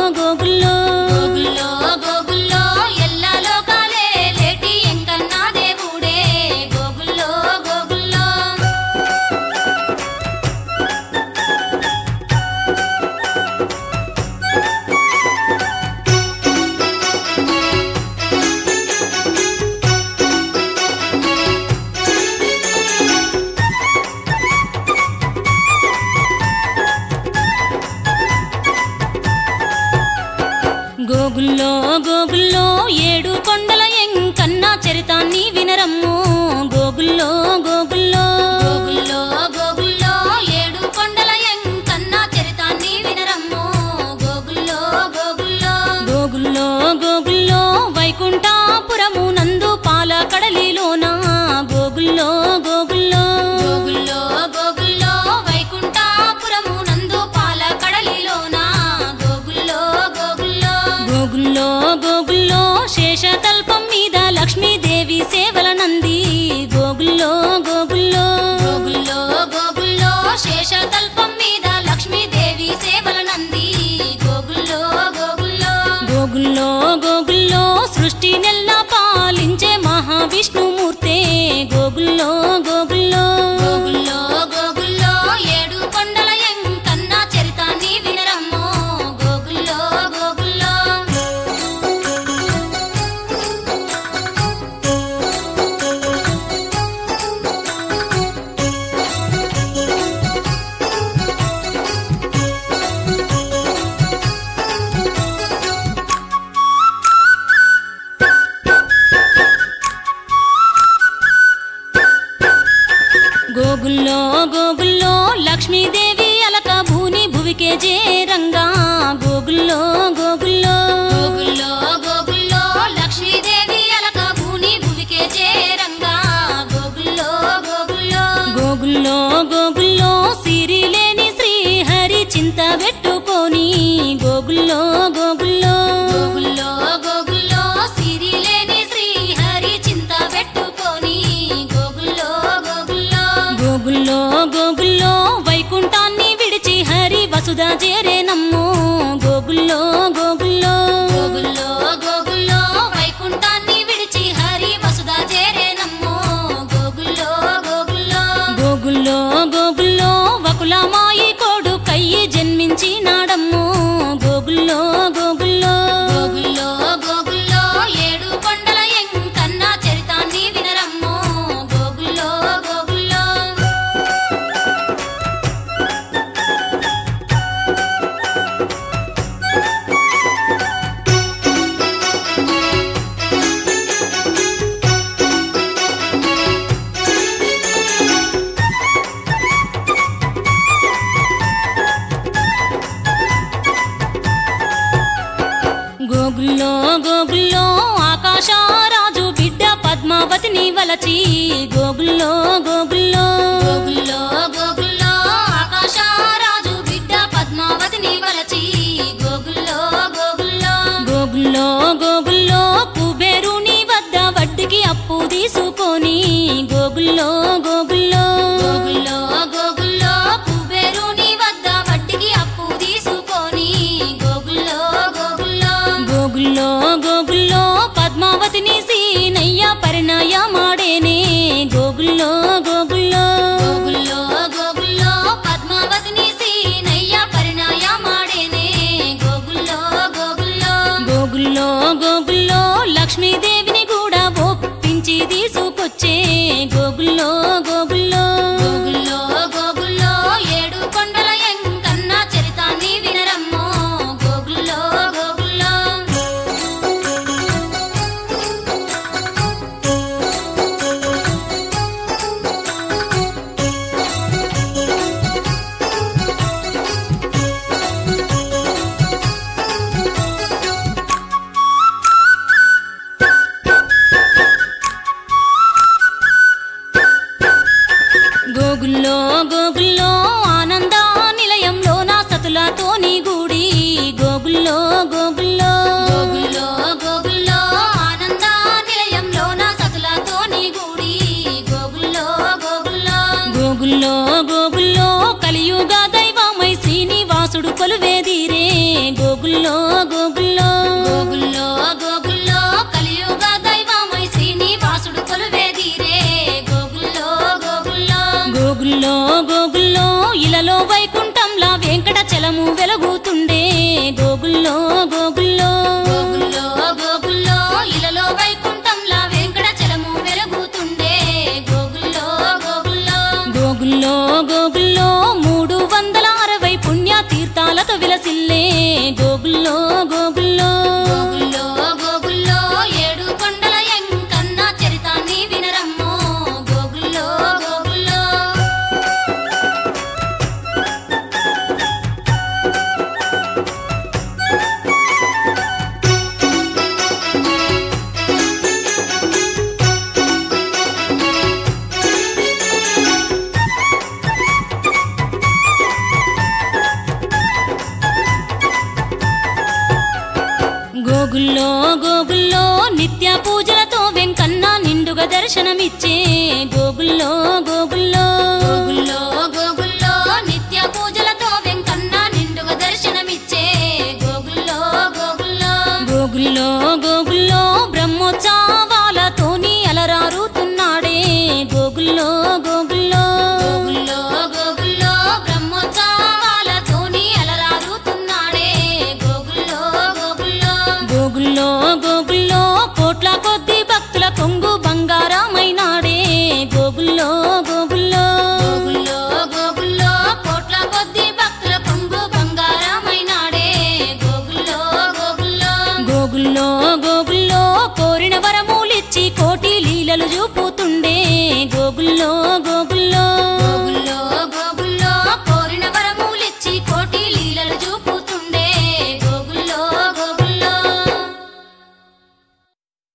గోగుల్లో గోగుల్లో గోగుల్లో ఎల్లా లోకాలే లేటి ఎంకన్నా దేవుడే గోగుల్లో గోగుల్లో గోగుల్లో గోగుల్లో ఏడు కొండల ఎంకన్న చరితాన్ని వినరమ్ము గోగుల్లో గోగుల్లో గోగుల్లో గోగుల్లో ఏడు కొండల ఎంకన్నా చరితాన్ని వినరమ్ము గోగుల్లో గోగుల్లో గోగుల్లో గోగుల్లో వైకుంఠాపురము నందు పాల కడలిలోన గోగుల్లో గోగుల్లో గోగుల్లో గోగుల్లో వైకుంఠాపురము నందు పాల కడలిలోన గోగుల్లో గోగుల్లో గోగుల్లో గోగుల్లో శేషతల్పం మీద లక్ష్మీదేవి సేవల నంది గోగుల్లో గోగుల్లో గోగుల్లో గోగుల్లో శేషతల్పం మీద లక్ష్మీదేవి సేవల నంది గోగుల్లో గోగుల్లో గోగుల్లో గోగుల్లో సృష్టి నెల్ల పాలించే మహావిష్ణుమూర్తే గోగుల్లో గోగుల్లో గోగుల్లో గోగుల్లో ఏడు కొండల ఎంకన్నా చరితాన్ని వినరమ్మో గోగుల్లో గోగుల్లో గోగుల్లో గోగుల్లో లక్ష్మీదేవి అలక భూని భువికే జేరంగా గోగుల్లో గోగుల్లో గోగుల్లో గోగుల్లో లక్ష్మీదేవి అలక భూని భువికే చేరంగా గోగుల్లో గోగుల్లో గోగుల్లో గోగుల్లో సిరిలేని శ్రీహరి చింత పెట్టుకొని గోగుల్లో గోగుల్లో గోగుల్లో గోగుల్లో సిరిలేని శ్రీహరి చింత పెట్టుకొని గోగుల్లో గోగుల్లో గోగుల్లో గోగుల్లో వైకుంఠాన్ని విడిచి హరి వసుధ చేరేనమ్మో గోగుల్లో గోగుల్లో గోగుల్లో గోగుల్లో వైకుంఠాన్ని విడిచి హరి వసుధ చేరేనమ్మో గోగుల్లో గోగుల్లో గోగుల్లో గోగుల్లో వకులమాయి కోడు కయ్యి జన్మించినాడమ్మో గోగుల్లో గోగుల్లో గోగుల్లో గోగుల్లో ఏడు కొండల ఎంకన్నా చరితాన్ని వినరమ్మో గోగుల్లో గోగుల్లో గోగుల్లో గోగుల్లో ఆకాశరాజు బిడ్డ పద్మావతిని వలచి గోగుల్లో గోగుల్లో గోగుల్లో గోగుల్లో ఆకాశరాజు బిడ్డ పద్మావతిని వలచి గోగుల్లో గోగుల్లో గోగుల్లో గోగుల్లో కుబేరుని వద్ద వడ్డీకి అప్పు తీసుకొని గోగుల్లో గోగుల్లో గోగుల్లో గోగుల్లో కుబేరుని వద్ద వడ్డీకి అప్పు తీసుకొని గోగుల్లో గోగుల్లో గోగుల్లో గోగుల్లో పద్మావతిని సీనయ్య పరిణయ మాడేనే గోగుల్లో గోగుల్లో గోగుల్లో గోగుల్లో పద్మావతిని సీనయ్య పరిణయ మాడేనే గోగుల్లో గోగుల్లో గోగుల్లో గోగుల్లో లక్ష్మీదేవిని కూడా ఒప్పించి తీసుకొచ్చే గోగుల్లో గోగుల్లో గోగుల్లో గోగుల్లో ఏడు కొండల ఎంకన్నా చరితాన్ని వినరమ్మో గోగుల్లో గోగుల్లో గోగుల్లో గోగుల్లో ఆనంద నిలయంలో నా సతులతోని గుడి గోగుల్లో గోగుల్లో గోగుల్లో గోగుల్లో ఆనంద నిలయంలో నా సతులతోని గుడి గోగుల్లో గోగుల్లో గోగుల్లో గోగుల్లో కలియుగ దైవమై శ్రీనివాసుడు కొలువేదిరే గోగుల్లో గోగుల్లో గోగుల్లో గోగుల్లో కలియుగ దైవమై శ్రీనివాసుడు కొలువేదిరే గోగుల్లో గోగుల్లో గోగుల్లో గోగుల్లో ఇలలో వైకుంఠంలా వెంకటచలము వెలుగుతుండే గోగుల్లో గోగుల్లో గోగుల్లో గోగుల్లో ఇలలో వైకుంఠంలా వెంకటచలము వెలుగుతుండే గోగుల్లో గోగుల్లో గోగుల్లో గోగుల్లో మూడు వందల అరవై పుణ్య తీర్థాలతో విలసిల్లే గోగుల్లో గోగుల్లో గోగుల్లో గోగుల్లో ఏడు కొండల ఎంకన్న చరితాన్ని వినరమ్మో గోగుల్లో గోగుల్లో గోగుల్లో గోగుల్లో నిత్య పూజలతో వెంకన్న నిండుగా దర్శనమిచ్చే గోగుల్లో గోగుల్లో గోగుల్లో గోగుల్లో నిత్య పూజలతో వెంకన్న నిండుగా దర్శనమిచ్చే గోగుల్లో గోగుల్లో గోగుల్లో గోగుల్లో బ్రహ్మోత్సవాలతోని అలరారుతున్నాడే గోగుల్లో గోగుల్లో గోగుల్లో గోగుల్లో బ్రహ్మోత్సవాలతోని అలరారుతున్నాడే గోగుల్లో గోగుల్లో గోగుల్లో గోగుల్లో కోట్ల కొద్ది భక్తుల కొంగు బంగారమైనాడే గోగుల్లో గోగుల్లో గోగుల్లో గోగుల్లో కోట్ల కొద్ది భక్తుల కొంగు బంగారమైనాడే గోగుల్లో గోగుల్లో గోగుల్లో గోగుల్లో కోరిన వరములిచ్చి కోటి లీలలు చూపుతుండే గోగుల్లో గోగుల్లో